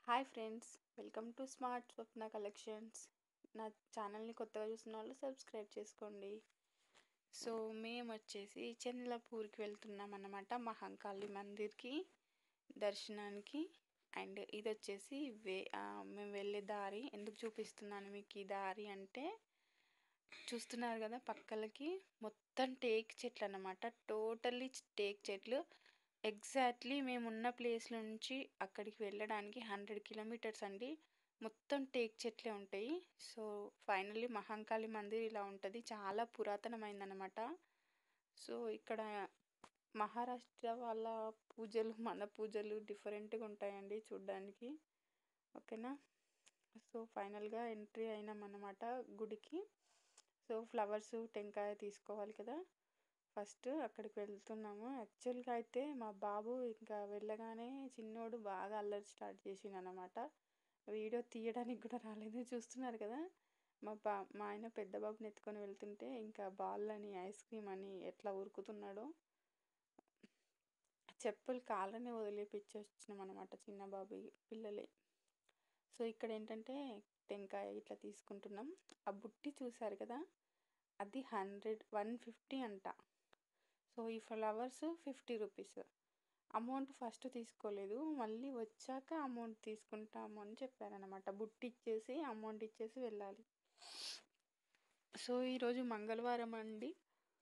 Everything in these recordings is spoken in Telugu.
hi friends welcome to smart Swapna collections నా ఛానల్ని కొత్తగా చూసిన వాళ్ళు సబ్స్క్రైబ్ చేసుకోండి సో మేము వచ్చేసి చంద్రపూర్కి వెళ్తున్నాం అన్నమాట మహంకాళి మందిర్కి దర్శనానికి అండ్ ఇది వచ్చేసి వే ఆ, మేము వెళ్ళే దారి ఎందుకు చూపిస్తున్నాను మీకు ఈ దారి అంటే చూస్తున్నారు కదా పక్కలకి మొత్తం టేక్ చెట్లు అన్నమాట టోటల్లీ టేక్ చెట్లు ఎగ్జాక్ట్లీ మేము ఉన్న ప్లేస్ నుంచి అక్కడికి వెళ్ళడానికి హండ్రెడ్ కిలోమీటర్స్ అండి మొత్తం టేక్ చెట్లే ఉంటాయి సో ఫైనల్లీ మహంకాళి మందిర్ ఇలా ఉంటుంది చాలా పురాతనమైందనమాట సో ఇక్కడ మహారాష్ట్ర వాళ్ళ పూజలు మన పూజలు డిఫరెంట్గా ఉంటాయండి చూడ్డానికి ఓకేనా సో ఫైనల్గా ఎంట్రీ అయినాం అన్నమాట గుడికి సో ఫ్లవర్స్ టెంకాయ తీసుకోవాలి కదా ఫస్ట్ అక్కడికి వెళ్తున్నాము యాక్చువల్గా అయితే మా బాబు ఇంకా వెళ్ళగానే చిన్నోడు బాగా అల్లరి స్టార్ట్ చేసిండు అనమాట వీడియో తీయడానికి కూడా రాలేదు చూస్తున్నారు కదా మా బా మా ఆయన పెద్ద బాబుని ఎత్తుకొని వెళ్తుంటే ఇంకా బాల్ అని ఐస్ క్రీమ్ అని ఎట్లా ఉరుకుతున్నాడో చెప్పులు కాళ్ళనే వదిలేపిచ్చి వచ్చినాం అనమాట చిన్న బాబు పిల్లలే సో ఇక్కడ ఏంటంటే టెంకాయ ఇట్లా తీసుకుంటున్నాం ఆ బుట్టి చూసారు కదా అది హండ్రెడ్ వన్ ఫిఫ్టీ అంట సో ఈ flowers fifty rupees amount first తీసుకోలేదు మళ్ళీ వచ్చాక అమౌంట్ తీసుకుంటాము అని చెప్పారనమాట బుట్టి ఇచ్చేసి అమౌంట్ ఇచ్చేసి వెళ్ళాలి సో ఈరోజు మంగళవారం అండి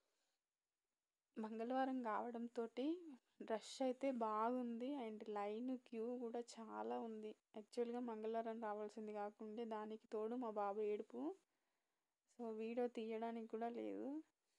మంగళవారం కావడంతో రష్ అయితే బాగుంది అండ్ లైన్ క్యూ కూడా చాలా ఉంది యాక్చువల్గా మంగళవారం రావాల్సింది కాకుండా దానికి తోడు మా బాబు ఏడుపు సో వీడియో తీయడానికి కూడా లేదు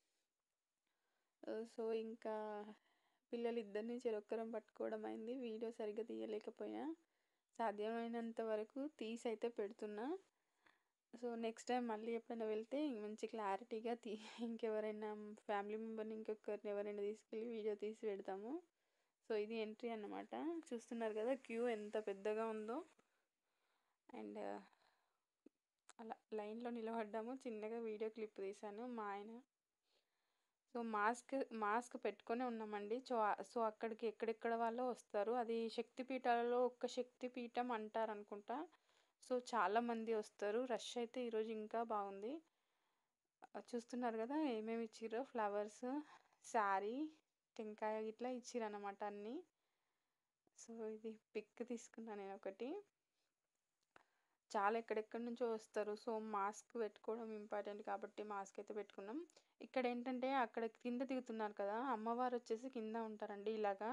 సో ఇంకా పిల్లలు ఇద్దరిని చెరొక్కరం పట్టుకోవడం అయింది వీడియో సరిగ్గా తీయలేకపోయినా సాధ్యమైనంత వరకు తీసి అయితే పెడుతున్నా సో నెక్స్ట్ టైం మళ్ళీ ఎప్పుడైనా వెళ్తే మంచి క్లారిటీగా తీ ఇంకెవరైనా ఫ్యామిలీ మెంబర్ని ఇంకొకరిని ఎవరైనా తీసుకెళ్ళి వీడియో తీసి పెడతాము సో ఇది ఎంట్రీ అన్నమాట చూస్తున్నారు కదా క్యూ ఎంత పెద్దగా ఉందో అండ్ అలా లైన్లో నిలబడ్డాము చిన్నగా వీడియో క్లిప్ తీశాను మా ఆయన సో మాస్క్ మాస్క్ పెట్టుకొని ఉన్నామండి సో సో అక్కడికి ఎక్కడెక్కడ వాళ్ళు వస్తారు అది శక్తిపీఠాలలో ఒక్క శక్తిపీఠం అంటారు అనుకుంటా సో చాలా మంది వస్తారు రష్ అయితే ఈరోజు ఇంకా బాగుంది చూస్తున్నారు కదా ఏమేమి ఇచ్చిరో ఫ్లవర్స్ శారీ టెంకాయ ఇట్లా ఇచ్చిరన్నమాట అన్నీ సో ఇది పిక్ తీసుకున్నాను నేను ఒకటి చాలా ఎక్కడెక్కడి నుంచో వస్తారు సో మాస్క్ పెట్టుకోవడం ఇంపార్టెంట్ కాబట్టి మాస్క్ అయితే పెట్టుకున్నాం ఇక్కడ ఏంటంటే అక్కడ కింద దిగుతున్నారు కదా అమ్మవారు వచ్చేసి కింద ఉంటారండి ఇలాగా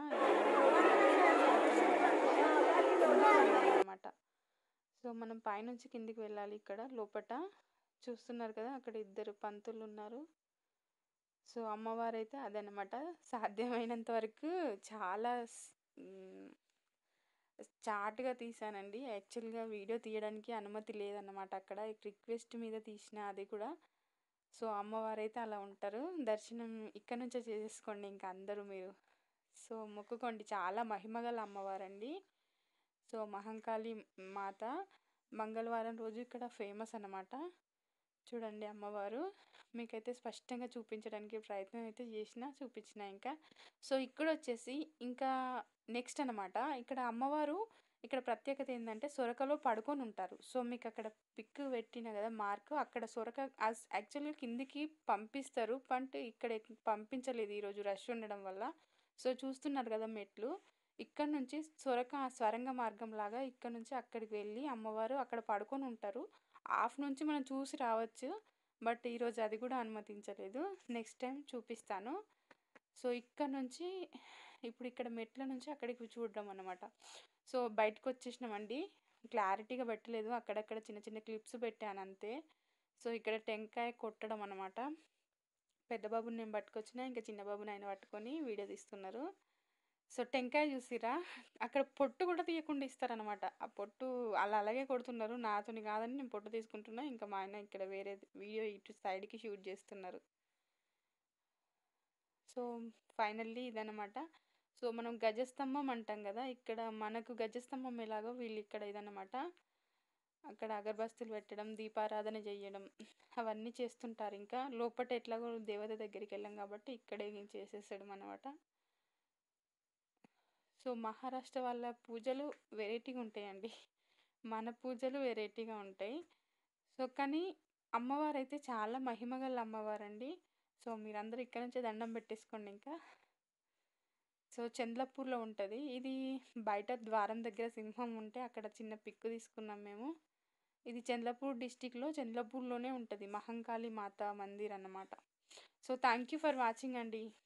అనమాట సో మనం పైనుంచి కిందికి వెళ్ళాలి ఇక్కడ లోపట చూస్తున్నారు కదా అక్కడ ఇద్దరు పంతులు ఉన్నారు సో అమ్మవారు అయితే అదనమాట సాధ్యమైనంత వరకు చాలా చాటుగా తీసానండి యాక్చువల్గా వీడియో తీయడానికి అనుమతి లేదన్నమాట అక్కడ రిక్వెస్ట్ మీద తీసిన అది కూడా సో అమ్మవారు అయితే అలా ఉంటారు దర్శనం ఇక్కడ నుంచే చేసుకోండి ఇంకా అందరూ మీరు సో మొక్కుకోండి చాలా మహిమగల అమ్మవారండి సో మహంకాళి మాత మంగళవారం రోజు ఇక్కడ ఫేమస్ అన్నమాట చూడండి అమ్మవారు మీకైతే స్పష్టంగా చూపించడానికి ప్రయత్నం అయితే చేసిన చూపించిన ఇంకా సో ఇక్కడ వచ్చేసి ఇంకా నెక్స్ట్ అనమాట ఇక్కడ అమ్మవారు ఇక్కడ ప్రత్యేకత ఏంటంటే సొరకలో పడుకొని ఉంటారు సో మీకు అక్కడ పిక్ పెట్టిన కదా మార్క్ అక్కడ సొరక యాక్చువల్గా కిందికి పంపిస్తారు బట్ ఇక్కడ పంపించలేదు ఈరోజు రష్ ఉండడం వల్ల సో చూస్తున్నారు కదా మెట్లు ఇక్కడ నుంచి సొరక స్వరంగ మార్గం లాగా ఇక్కడ నుంచి అక్కడికి వెళ్ళి అమ్మవారు అక్కడ పడుకొని ఉంటారు హాఫ్ నుంచి మనం చూసి రావచ్చు బట్ ఈరోజు అది కూడా అనుమతించలేదు నెక్స్ట్ టైం చూపిస్తాను సో ఇక్కడ నుంచి ఇప్పుడు ఇక్కడ మెట్ల నుంచి అక్కడికి చూడడం అనమాట సో బయటకు వచ్చేసినామండి క్లారిటీగా పెట్టలేదు అక్కడక్కడ చిన్న చిన్న క్లిప్స్ పెట్టాను అంతే సో ఇక్కడ టెంకాయ కొట్టడం అనమాట పెద్ద బాబుని నేను పట్టుకొచ్చిన ఇంకా చిన్న బాబుని ఆయన పట్టుకొని వీడియో తీస్తున్నారు సో టెంకాయ చూసిరా అక్కడ పొట్టు కూడా తీయకుండా ఇస్తారనమాట ఆ పొట్టు అలా అలాగే కొడుతున్నారు నాతోని కాదని నేను పొట్టు తీసుకుంటున్నా ఇంకా మా ఆయన ఇక్కడ వేరే వీడియో ఇటు సైడ్కి షూట్ చేస్తున్నారు సో ఫైనల్లీ ఇదనమాట సో మనం గజస్తంభం అంటాం కదా ఇక్కడ మనకు గజస్తంభం ఎలాగో వీళ్ళు ఇక్కడ ఇదనమాట అక్కడ అగరబస్తులు పెట్టడం దీపారాధన చేయడం అవన్నీ చేస్తుంటారు ఇంకా లోపల ఎట్లాగో దేవత దగ్గరికి వెళ్ళాం కాబట్టి ఇక్కడే చేసేసాడు అనమాట సో మహారాష్ట్ర వాళ్ళ పూజలు వెరైటీగా ఉంటాయండి మన పూజలు వెరైటీగా ఉంటాయి సో కానీ అమ్మవారైతే చాలా మహిమగల అమ్మవారండి సో మీరందరూ ఇక్కడ నుంచే దండం పెట్టేసుకోండి ఇంకా సో చంద్లపూర్లో ఉంటుంది ఇది బయట ద్వారం దగ్గర సింహం ఉంటే అక్కడ చిన్న పిక్ తీసుకున్నాం మేము ఇది చంద్లపూర్ డిస్టిక్లో చంద్లపూర్లోనే ఉంటుంది మహంకాళి మాత మందిర్ అన్నమాట so thank you for watching అండి